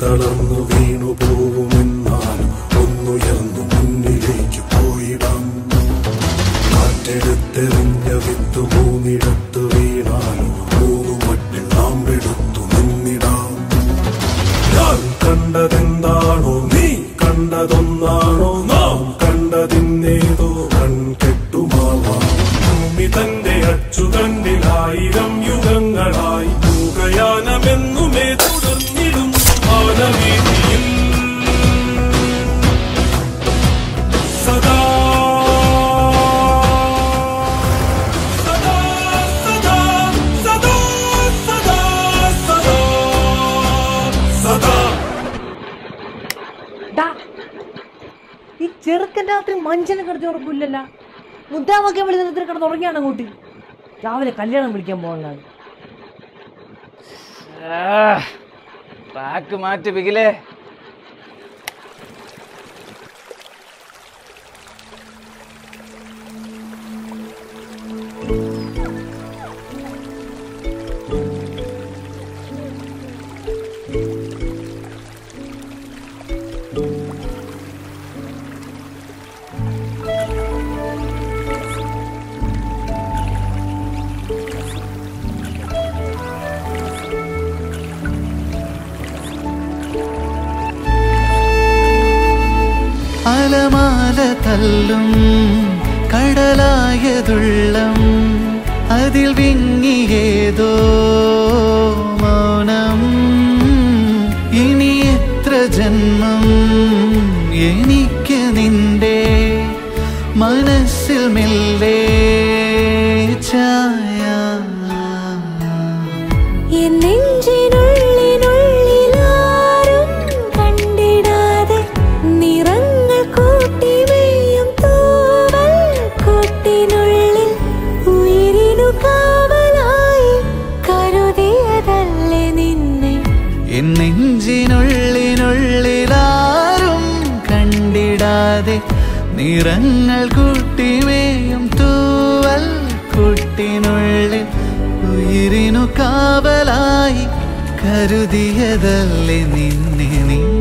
തളർന്നു വീണു പോകുമെന്നാലും ഒന്നുയർന്നു മുന്നിലേക്ക് പോയിടാം കാറ്റെടുത്തെറിഞ്ഞ വിത്ത് മൂന്നിടത്ത് വീണാലും മൂന്നു മട്ടിൽ നാം എടുത്തു നിന്നിടാം ഞാൻ കണ്ടതെന്താണോ നീ കണ്ടതൊന്നാണോ നാം കണ്ടതിന്നേതോ കൺകെട്ടുമാവാം ഭൂമി തന്റെ അച്ചുതണ്ടിലായിരം യുഗങ്ങളായി യുഗയാനമെന്നുമേ തുടർന്നിടും മാനവീതിയിൽ സദാ സദാ സദാ സദാ സദാ സദാ സദാ ഡാ, ഈ ചെറുക്കൻ രാത്രി മനുഷ്യനെ കിടത്തി ഉറപ്പില്ലല്ല മുദ്രാവാക്യം വിളി നിർത്തി കിടന്ന് ഉറങ്ങിയാണ് അങ്ങോട്ട് രാവിലെ കല്യാണം വിളിക്കാൻ പോകുന്നതാണ് ട്രാക്ക് മാറ്റി പികിലേ അലമാല തല്ലും കടലായതുള്ളം അതിൽ വിങ്ങിയേതോ മൗനം ഇനി എത്ര ജന്മം എനിക്ക് നിന്റെ മനസ്സിൽ മെല്ലെ ചായ എൻ നെഞ്ചിനുള്ളിനുള്ളിലാരും കണ്ടിടാതെ നിറങ്ങൾ കൂട്ടിവെയും തൂവൽ കൂട്ടിനുള്ളിൽ ഉയരിനു കാവലായി കരുതിയതല്ലേ നിന്നെ എൻ നെഞ്ചിനുള്ളിനുള്ളിലാരും കണ്ടിടാതെ നിറങ്ങൾ കൂട്ടിമേയും തൂവൽ കുട്ടിനുള്ളിൽ ഉയിരിനു കാവലായി കരുതിയതല്ലേ നിന്നെ നീ